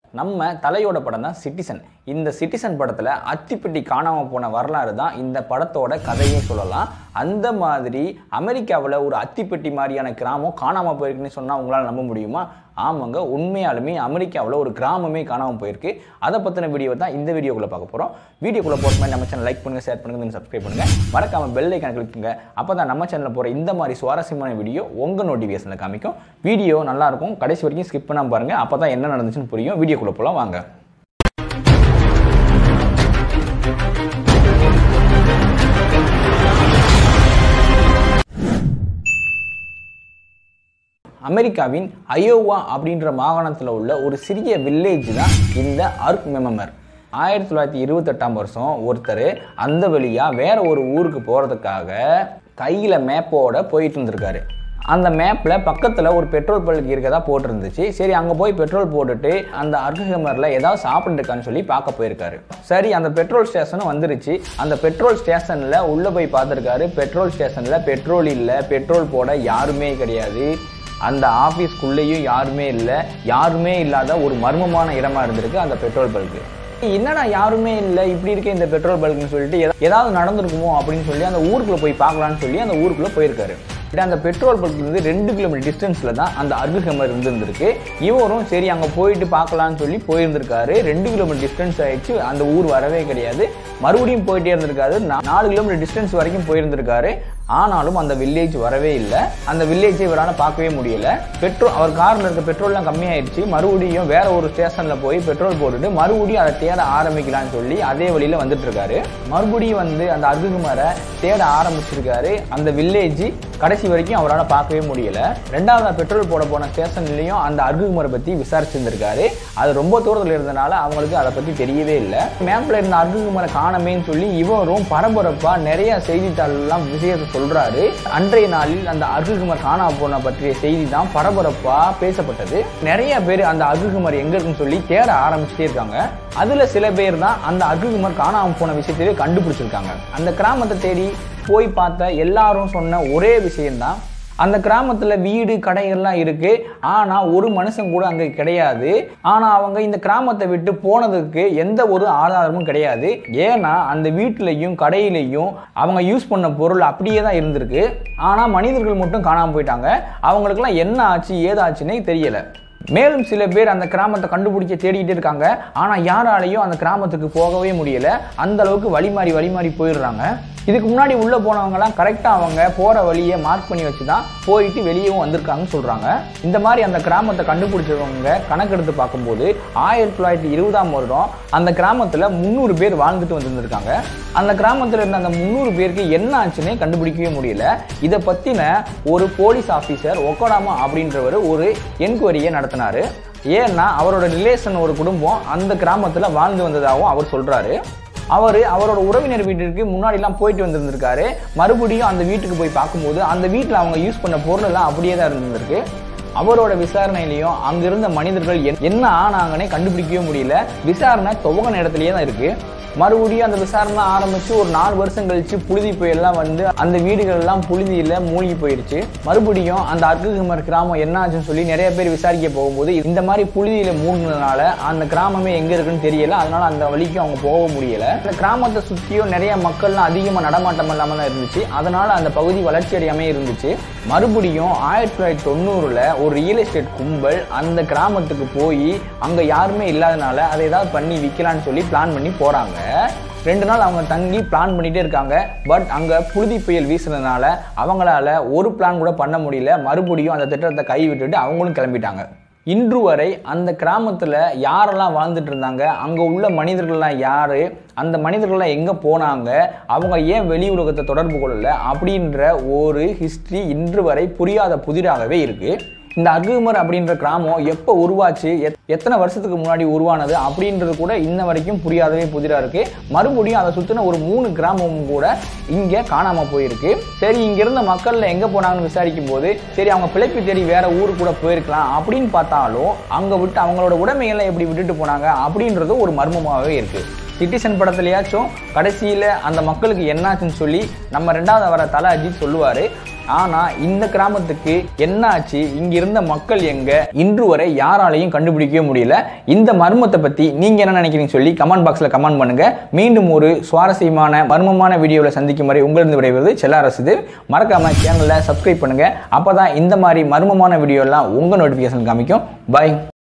நம்ம தலையோட படம் தான் சிட்டிசன் இந்த சிட்டிசன் படத்தில் அத்திப்பெட்டி காணாமல் போன வரலாறு தான் இந்த படத்தோட கதையே சொல்லலாம் அந்த மாதிரி அமெரிக்காவில் ஒரு அத்திப்பெட்டி மாதிரியான கிராமம் காணாமல் போயிருக்குன்னு சொன்னால் உங்களால் நம்ப முடியுமா ஆமாங்க உண்மையாலுமே அமெரிக்காவில் ஒரு கிராமமே காணாமல் போயிருக்கு அதை பற்றின வீடியோ தான் இந்த வீடியோக்குள்ளே பார்க்க போகிறோம் வீடியோக்குள்ளே போகிற மாதிரி நம்ம சேனல் லைக் பண்ணுங்கள் ஷேர் பண்ணுங்கள் சப்ஸ்கிரைப் பண்ணுங்கள் மறக்காமல் பெல் ஐக்கான கிளிக் பண்ணுங்க அப்போ தான் நம்ம சேனலில் போகிற இந்த மாதிரி சுவாரஸ்யமான வீடியோ உங்கள் நோட்டிஃபிகேஷனில் காமிக்கும் வீடியோ நல்லாயிருக்கும் கடைசி வரைக்கும் ஸ்கிப் பண்ணாமல் பாருங்கள் அப்போ தான் என்ன நடந்துச்சுன்னு புரியும் வீடியோக்குள்ளே போகலாம் வாங்க அமெரிக்காவின் அயோவா அப்படின்ற மாகாணத்தில் உள்ள ஒரு சிறிய வில்லேஜ் தான் இந்த அர்க் மெமமர் ஆயிரத்தி தொள்ளாயிரத்தி இருபத்தெட்டாம் வருஷம் ஒருத்தர் அந்த வழியாக வேற ஒரு ஊருக்கு போகிறதுக்காக கையில் மேப்போட போயிட்டு இருந்திருக்காரு அந்த மேப்பில் பக்கத்தில் ஒரு பெட்ரோல் பல்க் இருக்கதா போட்டிருந்துச்சு சரி அங்கே போய் பெட்ரோல் போட்டுட்டு அந்த அர்கஹமரில் ஏதாவது சாப்பிட்டுருக்கான்னு சொல்லி பார்க்க போயிருக்காரு சரி அந்த பெட்ரோல் ஸ்டேஷனும் வந்துருச்சு அந்த பெட்ரோல் ஸ்டேஷனில் உள்ளே போய் பார்த்துருக்காரு பெட்ரோல் ஸ்டேஷனில் பெட்ரோல் இல்லை பெட்ரோல் போட யாருமே கிடையாது அந்த ஆஃபீஸ்க்குள்ளேயும் யாருமே இல்லை யாருமே இல்லாத ஒரு மர்மமான இடமா இருந்திருக்கு அந்த பெட்ரோல் பல்க்கு என்னடா யாருமே இல்லை இப்படி இருக்க இந்த பெட்ரோல் பல்க்னு சொல்லிட்டு எதா- ஏதாவது நடந்திருக்குமோ அப்படின்னு சொல்லி அந்த ஊருக்குள்ள போய் பார்க்கலான்னு சொல்லி அந்த ஊருக்குள்ள போயிருக்காரு இப்படி அந்த பெட்ரோல் பல்க்ல இருந்து ரெண்டு கிலோமீட்டர் டிஸ்டன்ஸ்ல தான் அந்த அர்குஹமர் இருந்திருக்கு இவரும் சரி அங்க போயிட்டு பார்க்கலாம்னு சொல்லி போயிருந்திருக்காரு ரெண்டு கிலோமீட்டர் டிஸ்டன்ஸ் ஆயிடுச்சு அந்த ஊர் வரவே கிடையாது மறுபடியும் போயிட்டே இருந்திருக்காரு நா- நாலு கிலோமீட்டர் டிஸ்டன்ஸ் வரைக்கும் போயிருந்திருக்காரு ஆனாலும் அந்த வில்லேஜ் வரவே இல்லை அந்த வில்லேஜை இவரால் பார்க்கவே முடியல பெட்ரோல் அவர் காரில் இருக்க பெட்ரோல்லாம் கம்மியாயிடுச்சு மறுபடியும் வேற ஒரு ஸ்டேஷனில் போய் பெட்ரோல் போட்டுட்டு மறுபடியும் அதை தேட ஆரம்பிக்கலாம்னு சொல்லி அதே வழியில் வந்துட்டு இருக்காரு மறுபடியும் வந்து அந்த அர்குகுமாரை தேட ஆரம்பிச்சிருக்காரு அந்த வில்லேஜ் கடைசி வரைக்கும் அவரால் பார்க்கவே முடியல ரெண்டாவது பெட்ரோல் போட போன ஸ்டேஷன்லையும் அந்த அர்குகுமாரை பற்றி விசாரிச்சிருந்திருக்காரு அது ரொம்ப தூரத்தில் இருந்தனால அவங்களுக்கு அதை பற்றி தெரியவே இல்லை மேப்ல இருந்த அர்குகுமாரை காணமேன்னு சொல்லி இவரும் பரபரப்பா நிறைய செய்தித்தாள்லாம் விஷயத்தை சொல்றாரு அன்றைய நாளில் அந்த அர்குகுமார் காணாம போன பற்றிய செய்தி தான் பரபரப்பா பேசப்பட்டது நிறைய பேர் அந்த அர்குகுமார் எங்க இருக்குன்னு சொல்லி தேட ஆரம்பிச்சுட்டே இருக்காங்க அதுல சில பேர் தான் அந்த அர்குகுமார் காணாம போன விஷயத்தையே கண்டுபிடிச்சிருக்காங்க அந்த கிராமத்தை தேடி போய் பார்த்த எல்லாரும் சொன்ன ஒரே விஷயம்தான் அந்த கிராமத்துல வீடு கடைகள்லாம் இருக்கு ஆனா ஒரு மனுஷன் கூட அங்க கிடையாது ஆனா அவங்க இந்த கிராமத்தை விட்டு போனதுக்கு எந்த ஒரு ஆதாரமும் கிடையாது ஏன்னா அந்த வீட்லயும் கடையிலையும் அவங்க யூஸ் பண்ண பொருள் அப்படியே தான் இருந்திருக்கு ஆனா மனிதர்கள் மட்டும் காணாம போயிட்டாங்க அவங்களுக்குலாம் என்ன ஆச்சு ஏதாச்சுன்னே தெரியல மேலும் சில பேர் அந்த கிராமத்தை கண்டுபிடிக்க தேடிட்டு இருக்காங்க ஆனா யாராலையும் அந்த கிராமத்துக்கு போகவே முடியல அந்த அளவுக்கு வழி மாறி வழி மாறி போயிடுறாங்க இதுக்கு முன்னாடி உள்ள போனவங்கலாம் கரெக்டா அவங்க போற வழியை மார்க் பண்ணி வச்சு தான் போயிட்டு வெளியவும் வந்திருக்காங்கன்னு சொல்றாங்க இந்த மாதிரி அந்த கிராமத்தை கண்டுபிடிச்சவங்க கணக்கெடுத்து பார்க்கும்போது ஆயிரத்தி தொள்ளாயிரத்தி இருபதாம் வருடம் அந்த கிராமத்துல முந்நூறு பேர் வாழ்ந்துட்டு வந்திருந்திருக்காங்க அந்த கிராமத்துல இருந்த அந்த முந்நூறு பேருக்கு என்ன ஆச்சுன்னே கண்டுபிடிக்கவே முடியல இதை பத்தின ஒரு போலீஸ் ஆபீசர் ஒக்கோடாமா அப்படின்றவர் ஒரு என்கொயரியை நடத்தினாரு ஏன்னா அவரோட ரிலேஷன் ஒரு குடும்பம் அந்த கிராமத்துல வாழ்ந்து வந்ததாகவும் அவர் சொல்றாரு அவர் அவரோட உறவினர் வீட்டிற்கு முன்னாடிலாம் போயிட்டு வந்திருந்திருக்காரு மறுபடியும் அந்த வீட்டுக்கு போய் பார்க்கும்போது அந்த வீட்டில் அவங்க யூஸ் பண்ண பொருள் எல்லாம் அப்படியே தான் இருந்திருக்கு அவரோட விசாரணையிலையும் அங்கிருந்த மனிதர்கள் என்- என்ன ஆனாங்கன்னே கண்டுபிடிக்கவே முடியல விசாரணை துவங்கின இடத்துலயே தான் இருக்கு மறுபடியும் அந்த விசாரணை ஆரம்பிச்சு ஒரு நாலு வருஷம் கழிச்சு புழுதி புயல்லாம் வந்து அந்த வீடுகள் எல்லாம் புழுதியில மூழ்கி போயிடுச்சு மறுபடியும் அந்த அர்க்குகுமர் கிராமம் என்ன ஆச்சுன்னு சொல்லி நிறைய பேர் விசாரிக்க போகும்போது இந்த மாதிரி புழுதியில மூழ்கினதுனால அந்த கிராமமே எங்க இருக்குன்னு தெரியல அதனால அந்த வழிக்கு அவங்க போக முடியல அந்த கிராமத்தை சுத்தியும் நிறைய மக்கள்லாம் அதிகமா நடமாட்டம் இல்லாம தான் இருந்துச்சு அதனால அந்த பகுதி வளர்ச்சி அடையாம இருந்துச்சு மறுபடியும் ஆயிரத்தி தொள்ளாயிரத்தி தொண்ணூறுல ஒரு ரியல் எஸ்டேட் கும்பல் அந்த கிராமத்துக்கு போய் அங்க யாருமே இல்லாதனால அதை ஏதாவது பண்ணி விற்கலான்னு சொல்லி பிளான் பண்ணி போறாங்க ரெண்டு நாள் அவங்க தங்கி பிளான் பண்ணிட்டே இருக்காங்க பட் அங்க புழுதி புயல் வீசுனதுனால அவங்களால ஒரு பிளான் கூட பண்ண முடியல மறுபடியும் அந்த திட்டத்தை கை விட்டுட்டு அவங்களும் கிளம்பிட்டாங்க இன்று வரை அந்த கிராமத்துல யாரெல்லாம் வாழ்ந்துட்டு இருந்தாங்க அங்க உள்ள மனிதர்கள்லாம் யாரு அந்த மனிதர்கள்லாம் எங்க போனாங்க அவங்க ஏன் வெளி உலகத்தை தொடர்பு கொள்ளல அப்படின்ற ஒரு ஹிஸ்டரி இன்று வரை புரியாத புதிராகவே இருக்கு இந்த அகுமர் அப்படின்ற கிராமம் எப்போ உருவாச்சு எத்- எத்தனை வருஷத்துக்கு முன்னாடி உருவானது அப்படின்றது கூட இன்ன வரைக்கும் புரியாதவே புதிரா இருக்கு மறுபடியும் அதை சுத்தின ஒரு மூணு கிராமமும் கூட இங்க காணாம போயிருக்கு சரி இங்க இருந்த மக்கள்ல எங்க போனாங்கன்னு விசாரிக்கும் போது சரி அவங்க பிழைப்பு தேடி வேற ஊருக்கு கூட போயிருக்கலாம் அப்படின்னு பார்த்தாலும் அங்க விட்டு அவங்களோட உடைமைகளை எப்படி விட்டுட்டு போனாங்க அப்படின்றது ஒரு மர்மமாகவே இருக்கு சிட்டிசன் படத்துலயாச்சும் கடைசியில அந்த மக்களுக்கு என்னாச்சுன்னு சொல்லி நம்ம ரெண்டாவது வர தல அஜித் சொல்லுவாரு ஆனா இந்த கிராமத்துக்கு என்ன ஆச்சு இங்க இருந்த மக்கள் எங்க இன்று வரை யாராலையும் கண்டுபிடிக்கவே முடியல இந்த மர்மத்தை பத்தி நீங்க என்ன நினைக்கிறீங்க சொல்லி கமெண்ட் பாக்ஸ்ல கமெண்ட் பண்ணுங்க மீண்டும் ஒரு சுவாரஸ்யமான மர்மமான வீடியோவில் சந்திக்கும் வரை உங்களிருந்து விடைபெறுவது செல்லாரசுது மறக்காம சேனலை சப்ஸ்கிரைப் பண்ணுங்க அப்பதான் இந்த மாதிரி மர்மமான வீடியோ எல்லாம் உங்க நோட்டிபிகேஷன் காமிக்கும் பை